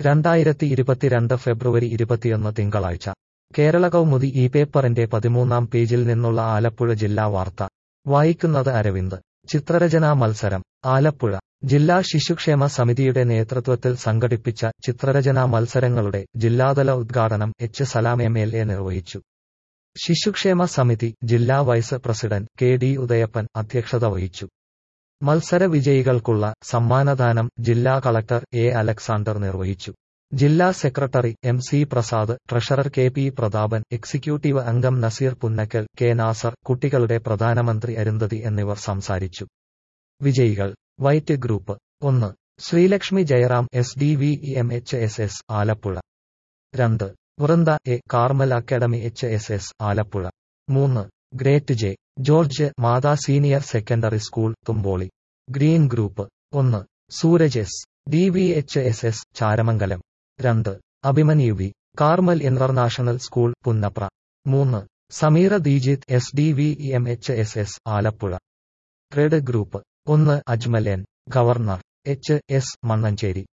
രണ്ടായിരത്തി ഇരുപത്തിരണ്ട് ഫെബ്രുവരി ഇരുപത്തിയൊന്ന് തിങ്കളാഴ്ച കേരള കൗമുദി ഈ പേപ്പറിന്റെ പതിമൂന്നാം പേജിൽ നിന്നുള്ള ആലപ്പുഴ ജില്ലാ വാർത്ത വായിക്കുന്നത് അരവിന്ദ് ചിത്രരചനാ മത്സരം ആലപ്പുഴ ജില്ലാ ശിശുക്ഷേമ സമിതിയുടെ നേതൃത്വത്തിൽ സംഘടിപ്പിച്ച ചിത്രരചനാ മത്സരങ്ങളുടെ ജില്ലാതല ഉദ്ഘാടനം H Salam M L A നിർവഹിച്ചു ശിശുക്ഷേമ സമിതി ജില്ലാ vice president K D Udayappan അധ്യക്ഷത വഹിച്ചു മത്സര വിജയികൾക്കുള്ള സമ്മാനദാനം ജില്ലാ കളക്ടർ എ അലക്സാണ്ടർ നിർവഹിച്ചു ജില്ലാ secretary M C Prasad treasurer K P Prathapan executive അംഗം നസീർ പുന്നക്കൽ കെ നാസർ കുട്ടികളുടെ പ്രധാനമന്ത്രി അരുന്ധതി എന്നിവർ സംസാരിച്ചു വിജയികൾ വൈറ്റ് ഗ്രൂപ്പ് ഒന്ന് Sreelakshmi Jayaram S D V E M H S S Alappuzha രണ്ട് Vrinda A Carmel academy H S S Alappuzha മൂന്ന് Great J George Matha senior secondary school Thumpoly green group ഒന്ന് Sooraj S D V H S S Charamangalam രണ്ട് Abhimanyu V Carmel international school Punnapra മൂന്ന് Sameera Deejith S D V E M H S S Alappuzha red group ഒന്ന് Ajmal N governor H S Mannancheri